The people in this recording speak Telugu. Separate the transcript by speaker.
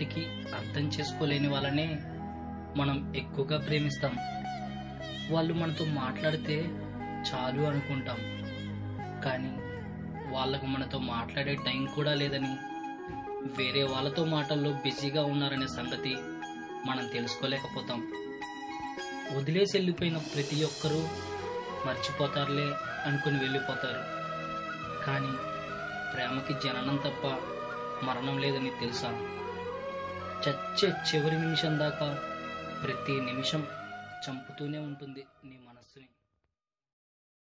Speaker 1: సమయానికి అర్థం చేసుకోలేని వాళ్ళనే మనం ఎక్కువగా ప్రేమిస్తాం వాళ్ళు మనతో మాట్లాడితే చాలు అనుకుంటాం కానీ వాళ్ళకు మనతో మాట్లాడే టైం కూడా లేదని వేరే వాళ్ళతో మాటల్లో బిజీగా ఉన్నారనే సంగతి మనం తెలుసుకోలేకపోతాం వదిలేసి వెళ్ళిపోయిన ప్రతి ఒక్కరూ మర్చిపోతారులే అనుకుని వెళ్ళిపోతారు కానీ ప్రేమకి జననం తప్ప మరణం లేదని తెలుసా చచ్చే చివరి నిమిషం దాకా ప్రతి నిమిషం చంపుతూనే ఉంటుంది నీ మనస్సుని